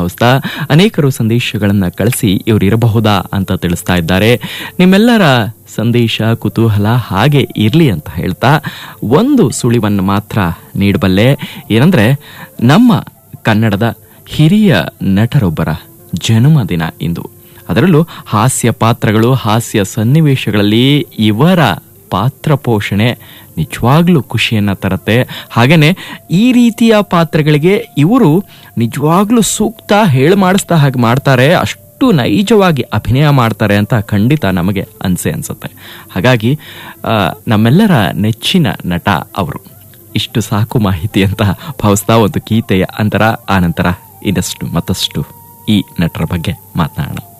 ಭಾವಿಸ್ತಾ ಅನೇಕರು ಸಂದೇಶಗಳನ್ನು ಕಳಿಸಿ ಇವರು ಇರಬಹುದಾ ಅಂತ ತಿಳಿಸ್ತಾ ಇದ್ದಾರೆ ನಿಮ್ಮೆಲ್ಲರ ಸಂದೇಶ ಕುತೂಹಲ ಹಾಗೆ ಇರಲಿ ಅಂತ ಹೇಳ್ತಾ ಒಂದು ಸುಳಿವನ್ನು ಮಾತ್ರ ನೀಡಬಲ್ಲೆ ಏನಂದ್ರೆ ನಮ್ಮ ಕನ್ನಡದ ಹಿರಿಯ ನಟರೊಬ್ಬರ ಜನ್ಮದಿನ ಇಂದು ಅದರಲ್ಲೂ ಹಾಸ್ಯ ಪಾತ್ರಗಳು ಹಾಸ್ಯ ಸನ್ನಿವೇಶಗಳಲ್ಲಿ ಇವರ ಪಾತ್ರ ಪೋಷಣೆ ನಿಜವಾಗ್ಲೂ ಖುಷಿಯನ್ನ ತರುತ್ತೆ ಹಾಗೇನೆ ಈ ರೀತಿಯ ಪಾತ್ರಗಳಿಗೆ ಇವರು ನಿಜವಾಗ್ಲೂ ಸೂಕ್ತ ಹೇಳಿ ಮಾಡಿಸ್ತಾ ಹಾಗೆ ಮಾಡ್ತಾರೆ ಅಷ್ಟು ನೈಜವಾಗಿ ಅಭಿನಯ ಮಾಡ್ತಾರೆ ಅಂತ ಖಂಡಿತ ನಮಗೆ ಅನ್ಸೆ ಅನ್ಸುತ್ತೆ ಹಾಗಾಗಿ ಆ, ನಮ್ಮೆಲ್ಲರ ನೆಚ್ಚಿನ ನಟ ಅವರು ಇಷ್ಟು ಸಾಕು ಮಾಹಿತಿ ಅಂತ ಭಾವಿಸ್ತಾ ಒಂದು ಗೀತೆಯ ಅಂತರ ಆನಂತರ ಇನ್ನಷ್ಟು ಮತ್ತಷ್ಟು ಈ ನಟರ ಬಗ್ಗೆ ಮಾತನಾಡೋಣ